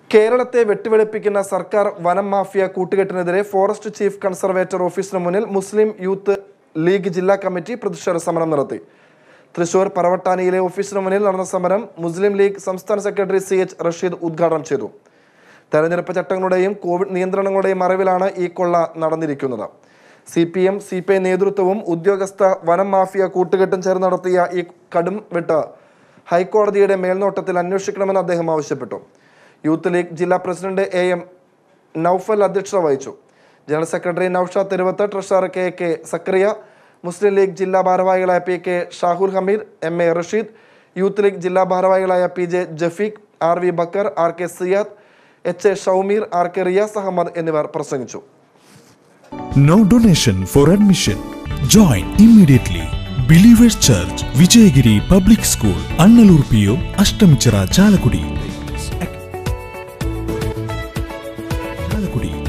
കേരളത്തെ വെട്ടിവെളുപ്പിക്കുന്ന സർക്കാർ വനം മാഫിയ കൂട്ടുകെട്ടിനെതിരെ ഫോറസ്റ്റ് ചീഫ് കൺസർവേറ്റർ ഓഫീസിന് മുന്നിൽ മുസ്ലിം യൂത്ത് ലീഗ് ജില്ലാ കമ്മിറ്റി പ്രതിഷേധ സമരം നടത്തി തൃശൂർ പറവട്ടാനിയിലെ ഓഫീസിന് മുന്നിൽ നടന്ന സമരം മുസ്ലിം ലീഗ് സംസ്ഥാന സെക്രട്ടറി സി എച്ച് റഷീദ് ഉദ്ഘാടനം ചെയ്തു തെരഞ്ഞെടുപ്പ് ചട്ടങ്ങളുടെയും കോവിഡ് നിയന്ത്രണങ്ങളുടെയും മറവിലാണ് ഈ കൊള്ള നടന്നിരിക്കുന്നത് C P M C P I നേതൃത്വവും ഉദ്യോഗസ്ഥ വനം മാഫിയ കൂട്ടുകെട്ടും ചേർന്ന് നടത്തിയ ഈ കടും വെട്ട് ഹൈക്കോടതിയുടെ മേൽനോട്ടത്തിൽ അന്വേഷിക്കണമെന്ന് അദ്ദേഹം ആവശ്യപ്പെട്ടു യൂത്ത് ലീഗ് ജില്ലാ പ്രസിഡന്റ് എ എം നൌഫൽ അധ്യക്ഷത വഹിച്ചു general secretary Noushad Theruvath treasurer K K Zakariya Muslim League ജില്ലാ ഭാരവാഹികളായ P K Shahul Hameed M A Rasheed Youth League ജില്ലാ ഭാരവാഹികളായ P J Jafeeq R V Bakkar R K Siyad H A Shoumeer R K Riyas Ahammed എന്നിവർ പ്രസംഗിച്ചു No donation for admission. Join immediately. Believers Church, Vijayagiri Public School, Annalur PO, Ashtamichara, Chalakudi. Chalakudi.